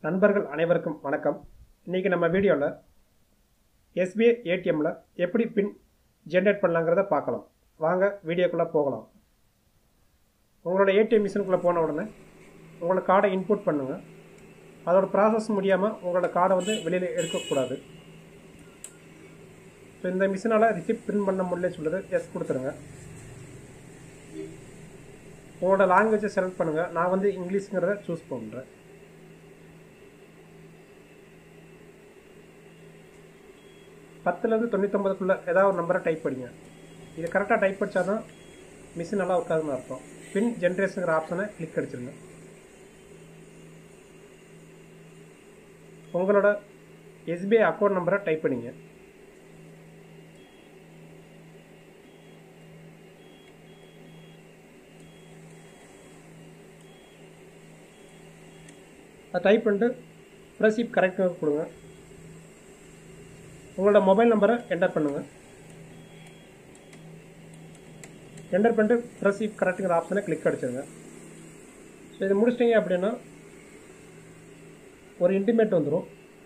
நண்பர்கள் அனைவருக்கும் வணக்கம் இன்றைக்கி நம்ம வீடியோவில் எஸ்பிஐ ஏடிஎம்மில் எப்படி பின் ஜென்ரேட் பண்ணலாங்கிறத பார்க்கலாம் வாங்க வீடியோக்குள்ளே போகலாம் உங்களோட ஏடிஎம் மிஷினுக்குள்ளே போன உடனே உங்களோட கார்டை இன்புட் பண்ணுங்கள் அதோட ப்ராசஸ் முடியாமல் உங்களோட கார்டை வந்து வெளியில் எடுக்கக்கூடாது ஸோ இந்த மிஷினால் ரிசிப்ட் பிரிண்ட் பண்ண முடியல சொல்லுது எஸ் கொடுத்துருங்க உங்களோட லாங்குவேஜை செலக்ட் பண்ணுங்கள் நான் வந்து இங்கிலீஷுங்கிறத சூஸ் பண்ணுறேன் பத்துலேருந்து தொண்ணூத்தொம்பதுக்குள்ளே ஏதாவது ஒரு நம்பரை டைப் படிங்க இது கரெக்டாக டைப் படித்தா தான் மிஷின் நல்லா ஒர்க் ஆகுதுன்னு அர்த்தம் பின் ஜென்ரேஷனுங்கிற ஆப்ஷனை கிளிக் அடிச்சிருங்க உங்களோட எஸ்பிஐ அக்கௌண்ட் நம்பரை டைப் பண்ணிங்க அதை டைப் பண்ணிட்டு ப்ரொசீப் கரெக்டாக கொடுங்க உங்களோட மொபைல் நம்பரை என்டர் பண்ணுங்கள் என்டர் பண்ணிட்டு ப்ரொசீப் கரெக்டுங்கிற ஆப்ஷனை கிளிக் அடிச்சிருங்க ஸோ இதை முடிச்சிட்டிங்க அப்படின்னா ஒரு இன்டிமேட் வந்துடும்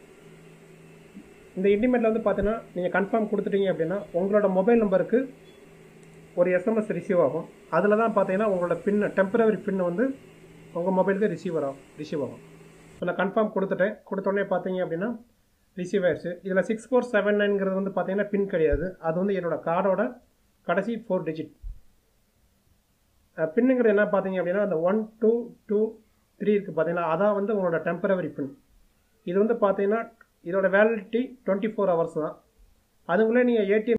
இந்த இன்டிமேட்டில் வந்து பார்த்தீங்கன்னா நீங்கள் கன்ஃபார்ம் கொடுத்துட்டீங்க அப்படின்னா உங்களோட மொபைல் நம்பருக்கு ஒரு எஸ்எம்எஸ் ரிசீவ் ஆகும் அதில் தான் பார்த்தீங்கன்னா உங்களோட பின் டெம்பரவரி பின் வந்து உங்கள் மொபைலுக்கு ரிசீவர் ஆகும் ரிசீவ் ஆகும் ஸோ நான் கன்ஃபார்ம் கொடுத்துட்டேன் கொடுத்தோடனே பார்த்தீங்க அப்படின்னா ரிசீவ் ஆயிடுச்சு இதில் சிக்ஸ் ஃபோர் செவன் நைன்ங்கிறது வந்து பார்த்தீங்கன்னா பின் கிடையாது அது வந்து என்னோட கார்டோட கடைசி ஃபோர் டிஜிட் பின்னுங்கிறது என்ன பார்த்தீங்க அப்படின்னா அந்த ஒன் டூ டூ த்ரீ இருக்குது பார்த்தீங்கன்னா அதான் வந்து உங்களோட டெம்பரவரி பின் இது வந்து பார்த்தீங்கன்னா இதோட வேலிடிட்டி டுவெண்ட்டி ஃபோர் ஹவர்ஸ் தான் அதுக்குள்ளே நீங்கள் ஏடிஎம்